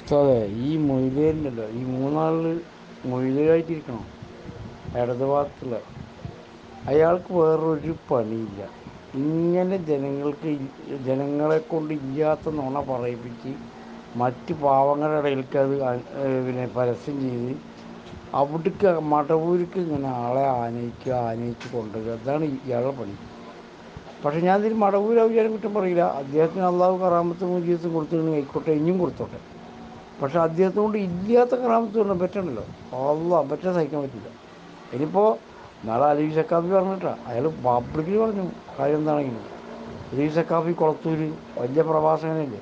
ഉസ്താദെ ഈ മൊയ്തേനുണ്ടല്ലോ ഈ മൂന്നാളിൽ മൊയ്തേരായിട്ടിരിക്കണം ഇടത് ഭാഗത്തുള്ള അയാൾക്ക് വേറൊരു പണിയില്ല ഇങ്ങനെ ജനങ്ങൾക്ക് ഇ- ജനങ്ങളെ കൊണ്ട് ഇല്ലാത്ത നുണ പറയിപ്പിച്ച് മറ്റ് പാവങ്ങളുടെ ഇടയിലേക്ക് അത് ആ- ഏ, പിന്നെ പരസ്യം ചെയ്ത് അവിടേക്ക് മടവൂർക്ക് ഇങ്ങനെ ആളെ ആനയിക്കുക ആനയിച്ച് കൊണ്ടുവരിക അതാണ് ഇയാളുടെ പണി പക്ഷെ ഞാൻ ഇതിൽ മടവൂർ ഔചാരം കുറ്റം പറയില്ല അദ്ദേഹത്തിന് അള്ളാഹു കറാമത്തും മുജീസും കൊടുത്തിട്ടുണ്ടെങ്കിൽ ആയിക്കോട്ടെ ഇനിയും കൊടുത്തോട്ടെ പക്ഷെ അദ്ദേഹത്തെ കൊണ്ട് ഇല്ലാത്ത കറാമത്ത് പറഞ്ഞാൽ പറ്റണല്ലോ അല്ല പറ്റാൻ സഹിക്കാൻ പറ്റില്ല ഇനിയിപ്പോൾ നാളെ അലീഫ് സക്കാഫി പറഞ്ഞിട്ടാ അയാൾ പബ്ലിക്കിൽ പറഞ്ഞു കാര്യം എന്താണെങ്കിലും അലീഫ് സക്കാഫി കൊളത്തൂര് വലിയ പ്രഭാഷകനല്ലേ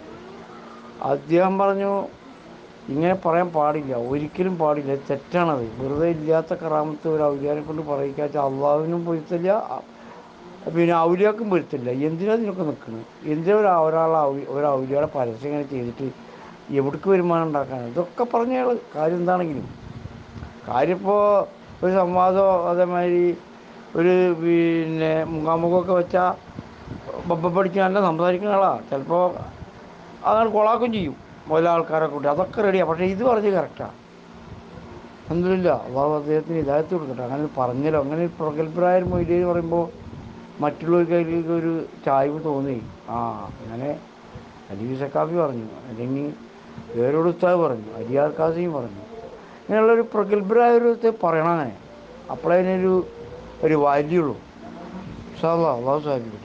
അദ്ദേഹം പറഞ്ഞു ഇങ്ങനെ പറയാൻ പാടില്ല ഒരിക്കലും പാടില്ല തെറ്റാണത് വെറുതെ ഇല്ലാത്ത കറാമത്ത് ഒരു ഔലിയാനെ കൊണ്ട് പറയിക്കാച്ച അള്ളാഹുവിനും പൊരുത്തില്ല അ- പിന്നെ ഔലിയാക്കും പൊരുത്തില്ല എന്തിനാ ഇതിനൊക്കെ നിൽക്കുന്നത് എന്തിനാ ഒരു ഒരാളെ ഔ- ഒരു ഔലിയുടെ പരസ്യം ഇങ്ങനെ ചെയ്തിട്ട് എവിടേക്ക് വരുമാനം ഉണ്ടാക്കാൻ ഇതൊക്കെ പറഞ്ഞ അയാൾ കാര്യം എന്താണെങ്കിലും കാര്യം ഇപ്പോൾ ഒരു സംവാദമോ അതേമാതിരി ഒരു പിന്നെ മുഖാമുഖമൊക്കെ വെച്ചാൽ ബബ്ബ പഠിക്കാനല്ല സംസാരിക്കുന്ന ആളാണ് ചിലപ്പോൾ അതാണ് കൊളാക്കും ചെയ്യും ഓരോ ആൾക്കാരെ കൂട്ടി അതൊക്കെ റെഡിയാണ് പക്ഷേ ഇത് പറഞ്ഞ് കറക്റ്റാണ് ഒന്നുമില്ല അള്ളാഹു അദ്ദേഹത്തിന് ഇതായത്ത് കൊടുക്കട്ടെ അങ്ങനെ പറഞ്ഞല്ലോ അങ്ങനെ ഒരു പ്രഗത്ഭരായ ഒരു മൊയ്ലി എന്ന് പറയുമ്പോൾ മറ്റുള്ളവർക്ക് അതിലേക്ക് ഒരു ചായ്വ് തോന്നി ആ അങ്ങനെ അലി സക്കാഫി പറഞ്ഞു അല്ലെങ്കിൽ വേറൊരു ഉസ്താദ് പറഞ്ഞു അലിയാർ കാസിയും പറഞ്ഞു ഇങ്ങനെയുള്ളൊരു പ്രഗത്ഭരായ ഒരു ഇത് പറയണം അങ്ങനെ അപ്പോഴേ അതിനൊരു ഒരു വാല്യുള്ളൂ സാധാ അള്ളാഹു സാധിക്കട്ടെ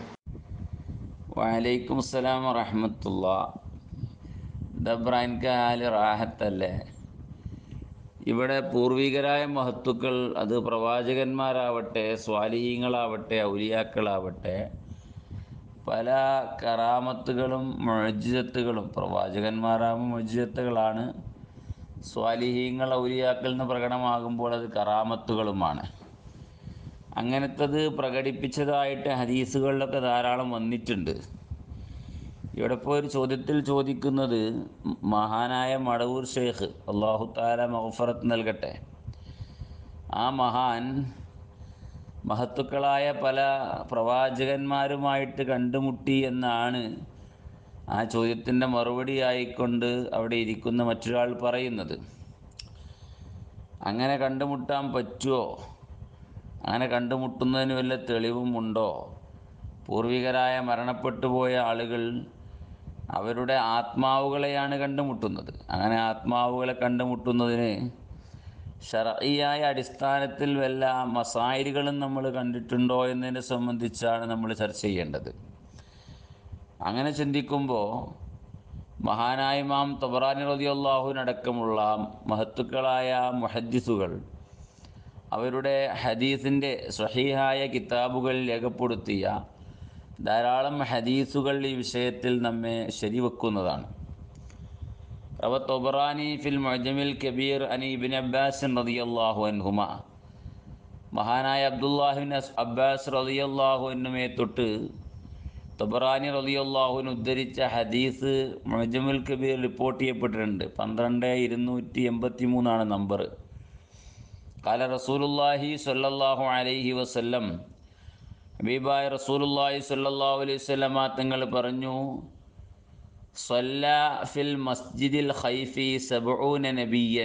വലൈക്കും അസ്സലാം വറഹമത്തുള്ള ദബ്രാൻക്ക് ഹാല് റാഹത്തല്ലേ ഇവിടെ പൂർവികരായ മഹത്തുക്കൾ അത് പ്രവാചകന്മാരാവട്ടെ സ്വാലിഹീങ്ങളാവട്ടെ ഔലിയാക്കളാവട്ടെ പല കറാമത്തുകളും മൊഴിജത്തുകളും പ്രവാചകന്മാരാകുമ്പോൾ മൊഴിജത്തുകളാണ് സ്വാലിഹീങ്ങൾ ഔലിയാക്കൾ എന്ന് പ്രകടമാകുമ്പോൾ അത് കറാമത്തുകളുമാണ് അങ്ങനത്തത് പ്രകടിപ്പിച്ചതായിട്ട് ഹദീസുകളിലൊക്കെ ധാരാളം വന്നിട്ടുണ്ട് ഇവിടെ ഇപ്പോൾ ഒരു ചോദ്യത്തിൽ ചോദിക്കുന്നത് മഹാനായ മടവൂർ ഷെയ്ഖ് അള്ളാഹു താല മഹഫറത്ത് നൽകട്ടെ ആ മഹാൻ മഹത്തുക്കളായ പല പ്രവാചകന്മാരുമായിട്ട് കണ്ടുമുട്ടി എന്നാണ് ആ ചോദ്യത്തിൻ്റെ മറുപടി ആയിക്കൊണ്ട് അവിടെ ഇരിക്കുന്ന മറ്റൊരാൾ പറയുന്നത് അങ്ങനെ കണ്ടുമുട്ടാൻ പറ്റുമോ അങ്ങനെ കണ്ടുമുട്ടുന്നതിന് വല്ല തെളിവും ഉണ്ടോ പൂർവികരായ മരണപ്പെട്ടു പോയ ആളുകൾ അവരുടെ ആത്മാവുകളെയാണ് കണ്ടുമുട്ടുന്നത് അങ്ങനെ ആത്മാവുകളെ കണ്ടുമുട്ടുന്നതിന് ഷറയിയായ അടിസ്ഥാനത്തിൽ വല്ല മസായിലുകളും നമ്മൾ കണ്ടിട്ടുണ്ടോ എന്നതിനെ സംബന്ധിച്ചാണ് നമ്മൾ ചർച്ച ചെയ്യേണ്ടത് അങ്ങനെ ചിന്തിക്കുമ്പോൾ മഹാനായ ഇമാം തബറാനി റതിയല്ലാഹുവിനടക്കമുള്ള മഹത്തുക്കളായ മുഹദ്ദിസുകൾ അവരുടെ ഹദീസിൻ്റെ സ്വഹീഹായ കിതാബുകൾ രേഖപ്പെടുത്തിയ ധാരാളം ഹദീസുകൾ ഈ വിഷയത്തിൽ നമ്മെ ശരിവെക്കുന്നതാണ് റവ തൊബറാനി ഫിൽ മൊജമിൽ കബീർ അനി ഇബിൻ അബ്ബാസ് റതിയല്ലാഹു അൻഹുമ മഹാനായ അബ്ദുല്ലാഹിബിൻ അബ്ബാസ് റതിയല്ലാഹു എന്നുമേ തൊട്ട് തൊബറാനി റതിയല്ലാഹുവിന് ഉദ്ധരിച്ച ഹദീസ് മൊജമുൽ കബീർ റിപ്പോർട്ട് ചെയ്യപ്പെട്ടിട്ടുണ്ട് പന്ത്രണ്ട് ഇരുന്നൂറ്റി എൺപത്തി മൂന്നാണ് നമ്പർ കാല റസൂലുല്ലാഹി സ്വല്ലല്ലാഹു അലൈഹി വസല്ലം ഹബീബായ റസൂലുല്ലാഹി സ്വല്ലല്ലാഹു അലൈഹി വസല്ലമ തങ്ങൾ പറഞ്ഞു സ്വല്ല ഫിൽ മസ്ജിദിൽ ഖൈഫി സബഊന നബിയൻ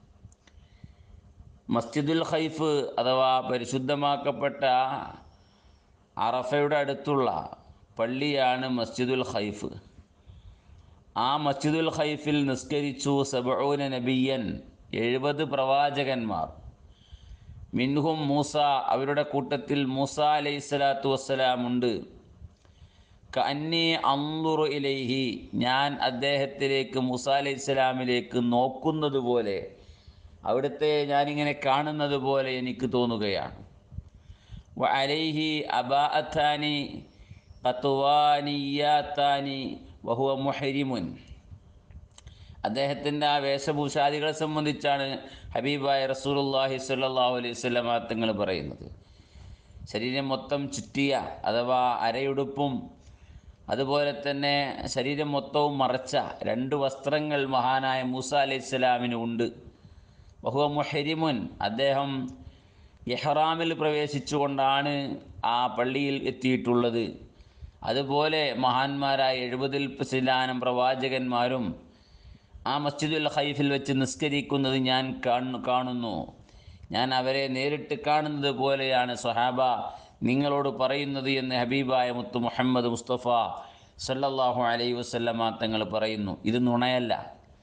മസ്ജിദുൽ ഖൈഫ് അഥവാ പരിശുദ്ധമാക്കപ്പെട്ട അറഫയുടെ അടുത്തുള്ള പള്ളിയാണ് മസ്ജിദുൽ ഖൈഫ് ആ മസ്ജിദുൽ ഖൈഫിൽ നിസ്കരിച്ചു സബഊന നബിയൻ എഴുപത് പ്രവാചകന്മാർ മിൻഹും മൂസ അവരുടെ കൂട്ടത്തിൽ മൂസ അലൈഹി സ്വലാത്തു വസ്സലാം ഉണ്ട് കന്നി അന്തുറു ഇലൈഹി ഞാൻ അദ്ദേഹത്തിലേക്ക് മൂസ അലൈഹി സ്വലാമിലേക്ക് നോക്കുന്നത് പോലെ അവിടുത്തെ ഞാനിങ്ങനെ കാണുന്നത് പോലെ എനിക്ക് തോന്നുകയാണ് വ അലൈഹി അബാഅത്താനി ഖത്വാനിയാത്താനി വഹുവ മുഹരിമുൻ അദ്ദേഹത്തിൻ്റെ ആ വേഷഭൂഷാദികളെ സംബന്ധിച്ചാണ് ഹബീബായ റസൂലുള്ളാഹി സ്വല്ലല്ലാഹു അലൈഹി വസല്ലമ തങ്ങൾ പറയുന്നത് ശരീരം മൊത്തം ചുറ്റിയ അഥവാ അരയുടുപ്പും അതുപോലെ തന്നെ ശരീരം മൊത്തവും മറച്ച രണ്ട് വസ്ത്രങ്ങൾ മഹാനായ മൂസ അലൈഹി സ്വലാമിന് ഉണ്ട് ബഹുവ മുഹരിമുൻ അദ്ദേഹം ഇഹ്റാമിൽ പ്രവേശിച്ചുകൊണ്ടാണ് ആ പള്ളിയിൽ എത്തിയിട്ടുള്ളത് അതുപോലെ മഹാന്മാരായ എഴുപതിൽ ശിലാനം പ്രവാചകന്മാരും ആ മസ്ജിദുൽ ഖൈഫിൽ വെച്ച് നിസ്കരിക്കുന്നത് ഞാൻ കാണു കാണുന്നു ഞാൻ അവരെ നേരിട്ട് കാണുന്നത് പോലെയാണ് സ്വഹാബ നിങ്ങളോട് പറയുന്നത് എന്ന് ഹബീബായ മുത്തു മുഹമ്മദ് മുസ്തഫ സല്ലല്ലാഹു അലൈഹി വസല്ലമ തങ്ങൾ പറയുന്നു ഇത് നുണയല്ല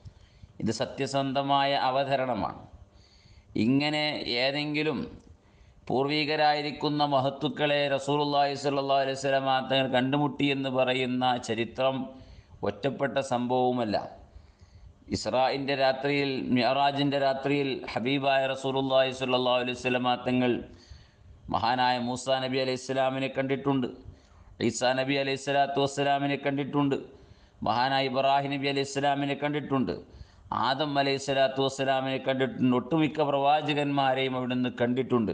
ഇത് സത്യസന്ധമായ അവതരണമാണ് ഇങ്ങനെ ഏതെങ്കിലും പൂർവികരായിരിക്കുന്ന മഹത്തുക്കളെ റസൂലുള്ളാഹി സ്വല്ലല്ലാഹു അലൈഹി വസല്ലമ തങ്ങൾ കണ്ടുമുട്ടി എന്ന് പറയുന്ന ചരിത്രം ഒറ്റപ്പെട്ട സംഭവവുമല്ല ഇസ്രായിൻ്റെ രാത്രിയിൽ മിയറാജിൻ്റെ രാത്രിയിൽ ഹബീബായ റസൂലുള്ളാഹി സ്വല്ലല്ലാഹു അലൈഹി വസല്ലമ തങ്ങൾ മഹാനായ മൂസ നബി അലൈഹി സ്വലാമിനെ കണ്ടിട്ടുണ്ട് ഈസാ നബി അലൈഹി സ്വലാത്തു വസ്സലാമിനെ കണ്ടിട്ടുണ്ട് മഹാനായ ഇബ്രാഹിം നബി അലൈഹി സ്വലാമിനെ കണ്ടിട്ടുണ്ട് ആദം അലൈഹി സ്വലാത്തു വസ്സലാമിനെ കണ്ടിട്ടുണ്ട് ഒട്ടുമിക്ക പ്രവാചകന്മാരെയും അവിടുന്ന് കണ്ടിട്ടുണ്ട്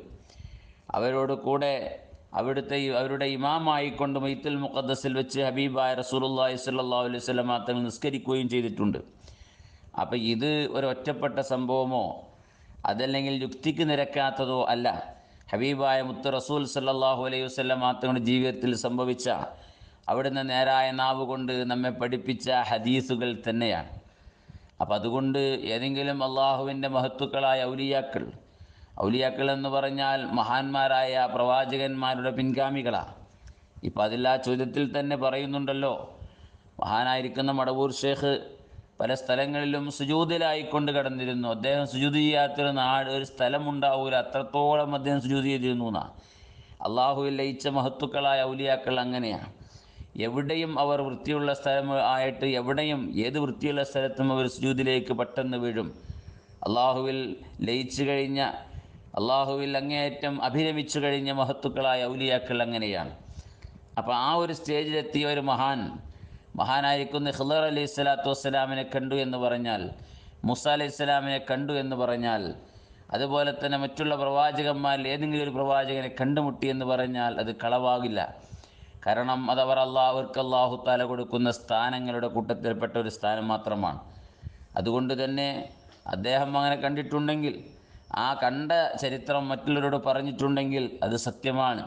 അവരോട് കൂടെ അവിടുത്തെ അവരുടെ ഇമാമായിക്കൊണ്ട് മൈത്തുൽ മുഖദ്ദസിൽ വെച്ച് ഹബീബായ റസൂലുള്ളാഹി സ്വല്ലല്ലാഹു അലൈഹി വസല്ലം തങ്ങൾ നിസ്കരിക്കുകയും ചെയ്തിട്ടുണ്ട് അപ്പോൾ ഇത് ഒരു ഒറ്റപ്പെട്ട സംഭവമോ അതല്ലെങ്കിൽ യുക്തിക്ക് നിരക്കാത്തതോ അല്ല ഹബീബായ മുത്ത് റസൂൽ സല്ലല്ലാഹു അലൈഹി വസല്ലം തങ്ങളുടെ ജീവിതത്തിൽ സംഭവിച്ച അവിടുന്ന് നേരായ നാവ് കൊണ്ട് നമ്മെ പഠിപ്പിച്ച ഹദീസുകൾ തന്നെയാണ് അപ്പം അതുകൊണ്ട് ഏതെങ്കിലും അള്ളാഹുവിൻ്റെ മഹത്തുക്കളായ ഔലിയാക്കൾ ഔലിയാക്കൾ എന്ന് പറഞ്ഞാൽ മഹാന്മാരായ പ്രവാചകന്മാരുടെ പിൻഗാമികളാണ് ഇപ്പം അതിൽ ആ ചോദ്യത്തിൽ തന്നെ പറയുന്നുണ്ടല്ലോ മഹാനായിരിക്കുന്ന മടവൂർ ഷേഖ് പല സ്ഥലങ്ങളിലും സുജൂതിലായിക്കൊണ്ട് കിടന്നിരുന്നു അദ്ദേഹം സുജൂതി ചെയ്യാത്തൊരു നാട് ഒരു സ്ഥലമുണ്ടാവൂല അത്രത്തോളം അദ്ദേഹം സുജൂതി ചെയ്തിരുന്നു എന്നാണ് അള്ളാഹുവിൽ ലയിച്ച മഹത്തുക്കളായ ഔലിയാക്കൾ അങ്ങനെയാണ് എവിടെയും അവർ വൃത്തിയുള്ള സ്ഥലം ആയിട്ട് എവിടെയും ഏത് വൃത്തിയുള്ള സ്ഥലത്തും അവർ സുജൂതിലേക്ക് പെട്ടെന്ന് വീഴും അള്ളാഹുവിൽ ലയിച്ചു കഴിഞ്ഞ അള്ളാഹുവിൽ അങ്ങേയറ്റം അഭിരമിച്ചു കഴിഞ്ഞ മഹത്തുക്കളായ ഔലിയാക്കൾ അങ്ങനെയാണ് അപ്പോൾ ആ ഒരു സ്റ്റേജിലെത്തിയ ഒരു മഹാൻ മഹാനായിരിക്കുന്ന ഖിളർ അലൈഹി സ്വലാത്തു വസ്സലാമിനെ കണ്ടു എന്ന് പറഞ്ഞാൽ മുസ അലൈഹി സ്വലാമിനെ കണ്ടു എന്ന് പറഞ്ഞാൽ അതുപോലെ തന്നെ മറ്റുള്ള പ്രവാചകന്മാരിൽ ഏതെങ്കിലും ഒരു പ്രവാചകനെ കണ്ടുമുട്ടി എന്ന് പറഞ്ഞാൽ അത് കളവാകില്ല കാരണം അതവർ അള്ളാഹ് അവർക്ക് അള്ളാഹു താല കൊടുക്കുന്ന സ്ഥാനങ്ങളുടെ കൂട്ടത്തിൽപ്പെട്ട ഒരു സ്ഥാനം മാത്രമാണ് അതുകൊണ്ട് തന്നെ അദ്ദേഹം അങ്ങനെ കണ്ടിട്ടുണ്ടെങ്കിൽ ആ കണ്ട ചരിത്രം മറ്റുള്ളവരോട് പറഞ്ഞിട്ടുണ്ടെങ്കിൽ അത് സത്യമാണ്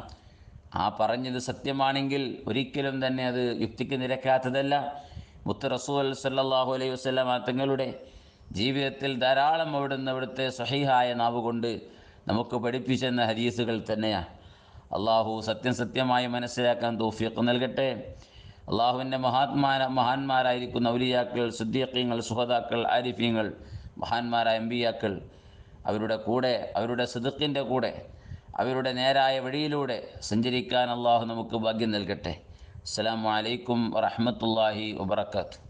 ആ പറഞ്ഞത് സത്യമാണെങ്കിൽ ഒരിക്കലും തന്നെ അത് യുക്തിക്ക് നിരക്കാത്തതല്ല മുത്ത് റസൂൽ സല്ലല്ലാഹു അലൈഹി വസല്ലമ തങ്ങളുടെ ജീവിതത്തിൽ ധാരാളം അവിടുന്ന് അവിടുത്തെ സഹിഹായ നാവ് കൊണ്ട് നമുക്ക് പഠിപ്പിച്ചെന്ന ഹദീസുകൾ തന്നെയാണ് അള്ളാഹു സത്യം സത്യമായി മനസ്സിലാക്കാൻ തൗഫീഖ് നൽകട്ടെ അള്ളാഹുവിൻ്റെ മഹാത്മാര മഹാന്മാരായിരിക്കുന്ന ഔലിയാക്കൾ സുദ്ദീഖ്യങ്ങൾ സുഹദാക്കൾ ആരിഫ്യങ്ങൾ മഹാന്മാരായ എംബിയാക്കൾ അവരുടെ കൂടെ അവരുടെ സിദുക്കിൻ്റെ കൂടെ അവരുടെ നേരായ വഴിയിലൂടെ സഞ്ചരിക്കാൻ അള്ളാഹു നമുക്ക് ഭാഗ്യം നൽകട്ടെ അസ്സാം വലൈക്കും വറഹമത്തല്ലാഹി വബർക്കാത്തു